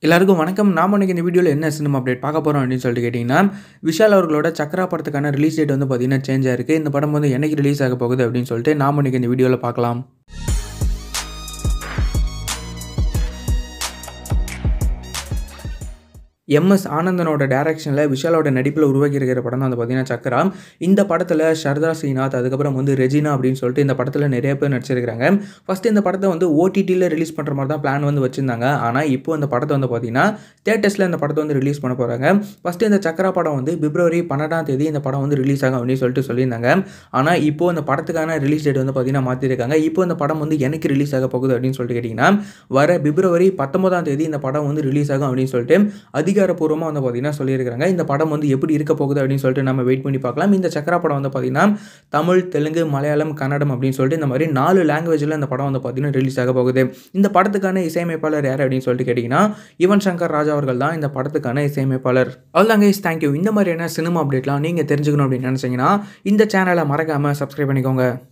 எல்லாருக்கும் வணக்கம் நாம இன்னைக்கு இந்த வீடியோவில் என்ன சினிமா அப்டேட் பார்க்க போகிறோம் அப்படின்னு சொல்லிட்டு கேட்டிங்கன்னா விஷால் அவர்களோட சக்கரா படத்துக்கான ரிலீஸ் டேட் வந்து பார்த்தீங்கன்னா சேஞ்ச் ஆயிருக்கு இந்த படம் வந்து என்னைக்கு ரிலீஸ் ஆக போகுது அப்படின்னு சொல்லிட்டு நாம இன்னைக்கு இந்த வீடியோவில் பார்க்கலாம் எம்எஸ் ஆனந்தனோட டேரக்ஷனில் விஷாலோட நடிப்பில் உருவாக்கி இருக்கிற படம் தான் வந்து பார்த்தீங்கன்னா சக்கரா இந்த படத்தில் ஷர்தா ஸ்ரீநாத் அதுக்கப்புறம் வந்து ரெஜினா அப்படின்னு சொல்லிட்டு இந்த படத்தில் நிறைய பேர் நடிச்சிருக்காங்க ஃபஸ்ட்டு இந்த படத்தை வந்து ஓடிடியில் ரிலீஸ் பண்ணுற மாதிரி தான் பிளான் வந்து வச்சுருந்தாங்க ஆனால் இப்போ இந்த படத்தை வந்து பார்த்தீங்கன்னா தேட்டர்ஸில் இந்த படத்தை வந்து ரிலீஸ் பண்ண போகிறாங்க ஃபஸ்ட்டு இந்த சக்கரா படம் வந்து பிப்ரவரி பன்னெண்டாம் தேதி இந்த படம் வந்து ரிலீஸ் ஆகும் அப்படின்னு சொல்லிட்டு சொல்லியிருந்தாங்க ஆனால் இப்போ இந்த படத்துக்கான ரிலீஸ் டேட் வந்து பார்த்தீங்கன்னா மாற்றிருக்காங்க இப்போ இந்த படம் வந்து எனக்கு ரிலீஸ் ஆக போகுது அப்படின்னு சொல்லிட்டு கேட்டிங்கன்னா வர பிப்ரவரி பத்தொன்பதாம் தேதி இந்த படம் வந்து ரிலீஸ் ஆகும் அப்படின்னு சொல்லிட்டு அதிகாரப்பூர்வமாக வந்து பார்த்தீங்கன்னா சொல்லியிருக்காங்க இந்த படம் வந்து எப்படி இருக்க போகுது அப்படின்னு சொல்லிட்டு நம்ம வெயிட் பண்ணி பார்க்கலாம் இந்த சக்கரா படம் வந்து பார்த்தீங்கன்னா தமிழ் தெலுங்கு மலையாளம் கன்னடம் அப்படின்னு சொல்லிட்டு இந்த மாதிரி நாலு லாங்குவேஜில் இந்த படம் வந்து பார்த்தீங்கன்னா ரிலீஸ் ஆக போகுது இந்த படத்துக்கான இசையமைப்பாளர் யார் அப்படின்னு சொல்லிட்டு கேட்டிங்கன்னா யுவன் சங்கர் ராஜா அவர்கள் தான் இந்த படத்துக்கான இசையமைப்பாளர் அவ்வளோதாங்க இஸ் தேங்க்யூ இந்த மாதிரியான சினிமா அப்டேட்லாம் நீங்கள் தெரிஞ்சுக்கணும் அப்படின்னு நினச்சிங்கன்னா இந்த சேனலை மறக்காமல் சப்ஸ்கிரைப் பண்ணிக்கோங்க